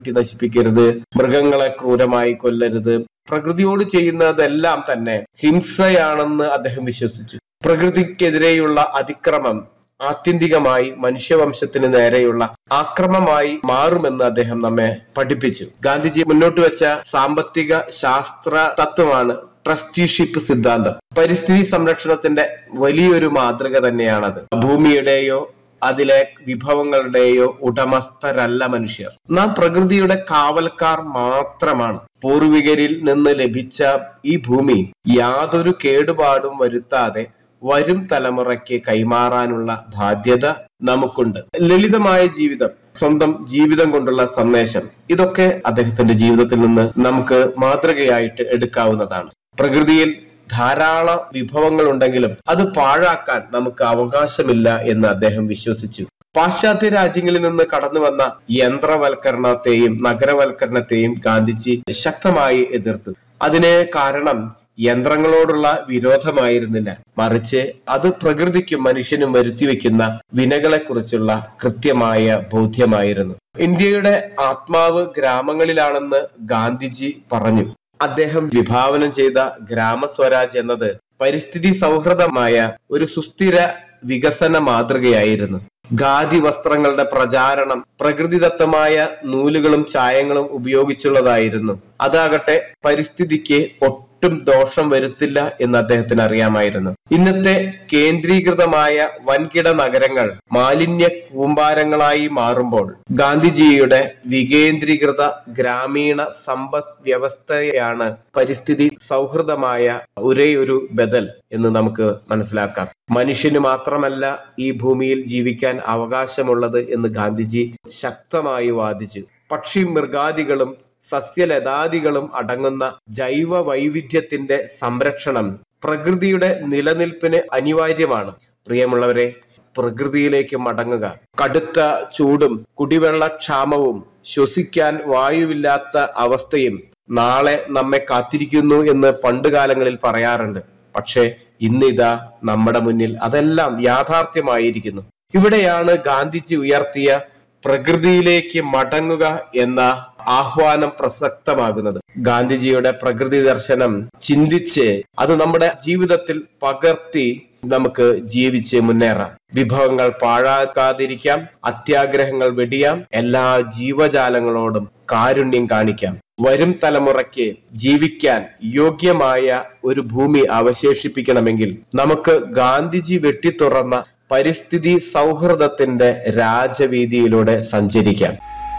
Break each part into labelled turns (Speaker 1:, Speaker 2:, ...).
Speaker 1: വെട്ടി നശിപ്പിക്കരുത് മൃഗങ്ങളെ ക്രൂരമായി കൊല്ലരുത് പ്രകൃതിയോട് ചെയ്യുന്നതെല്ലാം തന്നെ ഹിംസയാണെന്ന് അദ്ദേഹം വിശ്വസിച്ചു പ്രകൃതിക്കെതിരെയുള്ള അതിക്രമം ആത്യന്തികമായി മനുഷ്യവംശത്തിന് നേരെയുള്ള ആക്രമമായി മാറുമെന്ന് അദ്ദേഹം നമ്മെ പഠിപ്പിച്ചു ഗാന്ധിജി മുന്നോട്ട് വെച്ച സാമ്പത്തിക ശാസ്ത്ര തത്വമാണ് ട്രസ്റ്റിഷിപ്പ് സിദ്ധാന്തം പരിസ്ഥിതി സംരക്ഷണത്തിന്റെ വലിയൊരു മാതൃക തന്നെയാണത് ഭൂമിയുടെയോ അതിലെ വിഭവങ്ങളുടെയോ ഉടമസ്ഥരല്ല മനുഷ്യർ നാം പ്രകൃതിയുടെ കാവൽക്കാർ മാത്രമാണ് പൂർവികരിൽ നിന്ന് ലഭിച്ച ഈ ഭൂമി യാതൊരു കേടുപാടും വരുത്താതെ വരും തലമുറയ്ക്ക് കൈമാറാനുള്ള ബാധ്യത നമുക്കുണ്ട് ലളിതമായ ജീവിതം സ്വന്തം ജീവിതം കൊണ്ടുള്ള സന്ദേശം ഇതൊക്കെ അദ്ദേഹത്തിന്റെ ജീവിതത്തിൽ നിന്ന് നമുക്ക് മാതൃകയായിട്ട് എടുക്കാവുന്നതാണ് പ്രകൃതിയിൽ ധാരാളം വിഭവങ്ങൾ ഉണ്ടെങ്കിലും അത് പാഴാക്കാൻ നമുക്ക് അവകാശമില്ല എന്ന് അദ്ദേഹം വിശ്വസിച്ചു പാശ്ചാത്യ രാജ്യങ്ങളിൽ നിന്ന് കടന്നു വന്ന യന്ത്രവൽക്കരണത്തെയും നഗരവൽക്കരണത്തെയും ഗാന്ധിജി ശക്തമായി എതിർത്തു അതിന് കാരണം യന്ത്രങ്ങളോടുള്ള വിരോധമായിരുന്നില്ല മറിച്ച് അത് പ്രകൃതിക്കും മനുഷ്യനും വരുത്തിവെക്കുന്ന വിനകളെക്കുറിച്ചുള്ള കൃത്യമായ ബോധ്യമായിരുന്നു ഇന്ത്യയുടെ ആത്മാവ് ഗ്രാമങ്ങളിലാണെന്ന് ഗാന്ധിജി പറഞ്ഞു അദ്ദേഹം വിഭാവനം ചെയ്ത ഗ്രാമസ്വരാജ് എന്നത് പരിസ്ഥിതി സൗഹൃദമായ ഒരു സുസ്ഥിര വികസന മാതൃകയായിരുന്നു ഖാദി വസ്ത്രങ്ങളുടെ പ്രചാരണം പ്രകൃതിദത്തമായ നൂലുകളും ചായങ്ങളും ഉപയോഗിച്ചുള്ളതായിരുന്നു അതാകട്ടെ പരിസ്ഥിതിക്ക് ഒട്ടും ദോഷം വരുത്തില്ല എന്ന് അദ്ദേഹത്തിന് അറിയാമായിരുന്നു ഇന്നത്തെ കേന്ദ്രീകൃതമായ വൻകിട നഗരങ്ങൾ മാലിന്യ കൂമ്പാരങ്ങളായി മാറുമ്പോൾ ഗാന്ധിജിയുടെ വികേന്ദ്രീകൃത ഗ്രാമീണ സമ്പദ് വ്യവസ്ഥയാണ് പരിസ്ഥിതി സൗഹൃദമായ ഒരേ ഒരു ബദൽ എന്ന് നമുക്ക് മനസ്സിലാക്കാം മനുഷ്യന് മാത്രമല്ല ഈ ഭൂമിയിൽ ജീവിക്കാൻ അവകാശമുള്ളത് എന്ന് ഗാന്ധിജി ശക്തമായി വാദിച്ചു പക്ഷി മൃഗാദികളും സസ്യലതാദികളും അടങ്ങുന്ന ജൈവ വൈവിധ്യത്തിന്റെ സംരക്ഷണം പ്രകൃതിയുടെ നിലനിൽപ്പിന് അനിവാര്യമാണ് പ്രിയമുള്ളവരെ പ്രകൃതിയിലേക്ക് മടങ്ങുക കടുത്ത ചൂടും കുടിവെള്ളക്ഷാമവും ശ്വസിക്കാൻ വായുവില്ലാത്ത അവസ്ഥയും നാളെ നമ്മെ കാത്തിരിക്കുന്നു എന്ന് പണ്ടുകാലങ്ങളിൽ പറയാറുണ്ട് പക്ഷേ ഇന്നിതാ നമ്മുടെ മുന്നിൽ അതെല്ലാം യാഥാർത്ഥ്യമായിരിക്കുന്നു ഇവിടെയാണ് ഗാന്ധിജി ഉയർത്തിയ പ്രകൃതിയിലേക്ക് മടങ്ങുക എന്ന ആഹ്വാനം പ്രസക്തമാകുന്നത് ഗാന്ധിജിയുടെ പ്രകൃതി ദർശനം ചിന്തിച്ച് അത് നമ്മുടെ ജീവിതത്തിൽ പകർത്തി നമുക്ക് ജീവിച്ച് മുന്നേറാം വിഭവങ്ങൾ പാഴാക്കാതിരിക്കാം അത്യാഗ്രഹങ്ങൾ വെടിയാം എല്ലാ ജീവജാലങ്ങളോടും കാരുണ്യം കാണിക്കാം വരും തലമുറയ്ക്ക് ജീവിക്കാൻ യോഗ്യമായ ഒരു ഭൂമി അവശേഷിപ്പിക്കണമെങ്കിൽ നമുക്ക് ഗാന്ധിജി വെട്ടിത്തുറന്ന പരിസ്ഥിതി സൗഹൃദത്തിന്റെ രാജവീതിയിലൂടെ സഞ്ചരിക്കാം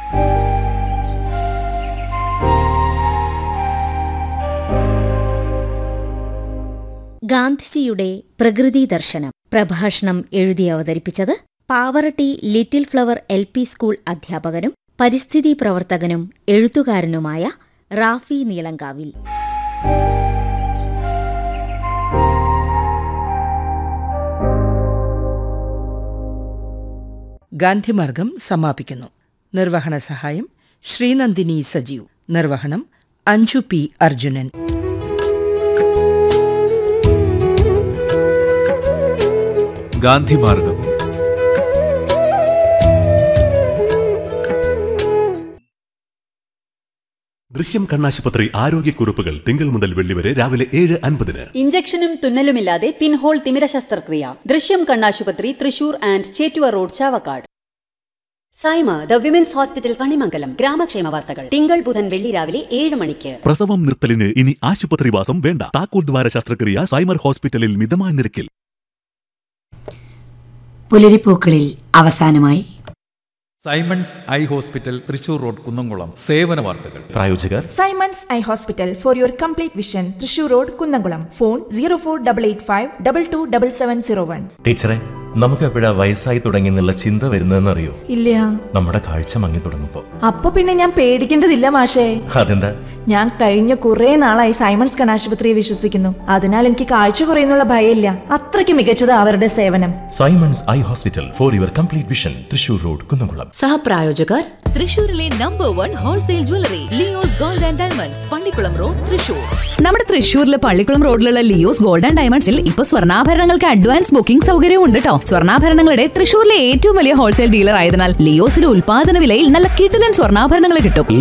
Speaker 2: ഗാന്ധിജിയുടെ പ്രകൃതി ദർശനം പ്രഭാഷണം എഴുതി അവതരിപ്പിച്ചത് Pavaratty little flower L P school അധ്യാപകനും പരിസ്ഥിതി പ്രവർത്തകനും എഴുത്തുകാരനുമായ റാഫി നീലങ്കാവിൽ
Speaker 3: ഗാന്ധിമാർഗം സമാപിക്കുന്നു നിർവഹണ സഹായം ശ്രീനന്ദിനി സജീവ് നിർവഹണം അഞ്ജു പി അർജുനൻ
Speaker 4: ഗാന്ധിമാർഗം
Speaker 5: ദൃശ്യം കണ്ണാശുപത്രി ആരോഗ്യക്കുറിപ്പുകൾ തിങ്കൾ മുതൽ വെള്ളി വരെ രാവിലെ ഏഴ് അൻപതിന്
Speaker 6: ഇഞ്ചക്ഷനും തുന്നലുമില്ലാതെ പിൻഹോൾ തിമിര ശസ്ത്രക്രിയ ദൃശ്യം കണ്ണാശുപത്രി Thrissur and Chettuva road Chavakkad Saima the women's hospital Kanimangalam ഗ്രാമക്ഷേമ വാർത്തകൾ തിങ്കൾ ബുധൻ വെള്ളി രാവിലെ ഏഴ് മണിക്ക്
Speaker 5: പ്രസവം നിർത്തലിന് ഇനി ആശുപത്രിവാസം വേണ്ട താക്കോൽ ദ്വാര ശസ്ത്രക്രിയ സൈമർ ഹോസ്പിറ്റലിൽ മിതമായ നിരക്കിൽ
Speaker 7: പുലരിപ്പൂക്കളിൽ അവസാനമായി
Speaker 4: Simon's eye hospital Thrissur road Kunnamkulam സേവന വാർത്തകൾ
Speaker 5: പ്രായോജകർ
Speaker 8: Simon's eye hospital for your complete vision Thrissur road Kunnamkulam phone zero four double eight five double two double seven zero one
Speaker 9: ടീച്ചറെ നമുക്ക് എപ്പോഴാ വയസ്സായി തുടങ്ങി എന്നുള്ള ചിന്ത വരുന്നതെന്നറിയോ
Speaker 8: ഇല്ല
Speaker 9: നമ്മുടെ കാഴ്ച മങ്ങി തുടങ്ങുമ്പോ
Speaker 8: അപ്പൊ പിന്നെ ഞാൻ പേടിക്കേണ്ടതില്ല മാഷേ
Speaker 9: അതെന്താ
Speaker 8: ഞാൻ കഴിഞ്ഞ കുറെ നാളായി സൈമൺസ് കണാശുപത്രിയെ വിശ്വസിക്കുന്നു അതിനാൽ എനിക്ക് കാഴ്ച കുറയുന്നുള്ള ഭയമില്ല അത്രയ്ക്ക് മികച്ചത് അവരുടെ സേവനം
Speaker 9: Simon's eye hospital for your complete vision Thrissur road Kunnamkulam
Speaker 6: സഹപ്രായോജകർ
Speaker 10: തൃശൂരിലെ number one wholesale jewellery Leo's gold and diamonds Pallikulam road Thrissur
Speaker 11: നമ്മുടെ തൃശൂരിലെ പള്ളിക്കുളം റോഡിലുള്ള ലിയോസ് ഗോൾഡ് ആൻഡ് ഡയമണ്ട്സിൽ ഇപ്പൊ സ്വർണ്ണാഭരണങ്ങൾക്ക് അഡ്വാൻസ് ബുക്കിംഗ് സൗകര്യവും ഉണ്ട് കേട്ടോ
Speaker 10: സ്വർണ്ണാഭരണങ്ങളുടെ തൃശൂരിലെ ഏറ്റവും വലിയ ഹോൾസെയിൽ ഡീലർ ആയതിനാൽ ലിയോസിലെ ഉൽപാദന വിലയിൽ നല്ല കിടിലൻ സ്വർണ്ണാഭരണങ്ങൾ കിട്ടും